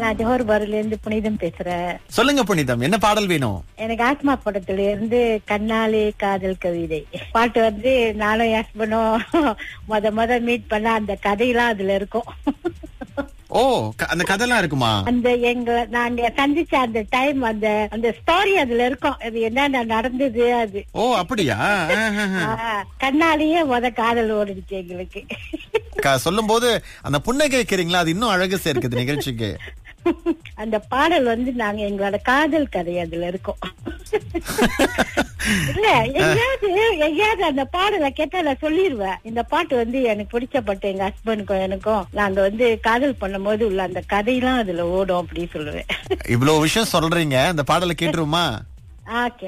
நான் ஜோஹர் பாருல இருந்து புனிதம் பேசுறேன் சொல்லுங்க புனிதம் என்ன பாடல் வேணும் எனக்கு ஆத்மா படத்துல இருந்து கண்ணாலே காதல் கவிதை பாட்டு வந்து நானும் என் ஹஸ்பண்டும் முத முத மீட் பண்ண அந்த கதையெல்லாம் அதுல இருக்கும் ஓ க- அந்த கதைலாம் இருக்குமா அந்த எங்க நாங்க சந்திச்ச அந்த டைம் அந்த அந்த ஸ்டோரி அதுல இருக்கும் அது என்னென்ன நடந்தது அது ஓ அப்படியா ஆ, கண்ணாலேயே முத காதல் ஓடிடுச்சு எங்களுக்கு சொல்லும் போது அந்த புன்னகை வைக்கிறீங்களா அது இன்னும் அழகு சேர்க்குது நிகழ்ச்சிக்கு அந்த பாடல் வந்து நாங்க எங்களோட காதல் கதை அதுல இருக்கும் இல்ல எங்கேயாவது எங்கேயாவது அந்த பாடலை கேட்டா நான் சொல்லிடுவேன் இந்த பாட்டு வந்து எனக்கு பிடிச்ச பாட்டு எங்க ஹஸ்பண்டுக்கும் எனக்கும் நாங்க வந்து காதல் பண்ணும்போது உள்ள அந்த கதையெல்லாம் அதுல ஓடும் அப்படின்னு சொல்லுவேன் இவ்வளவு விஷயம் சொல்றீங்க அந்த பாடலை கேட்டுருமா ஓகே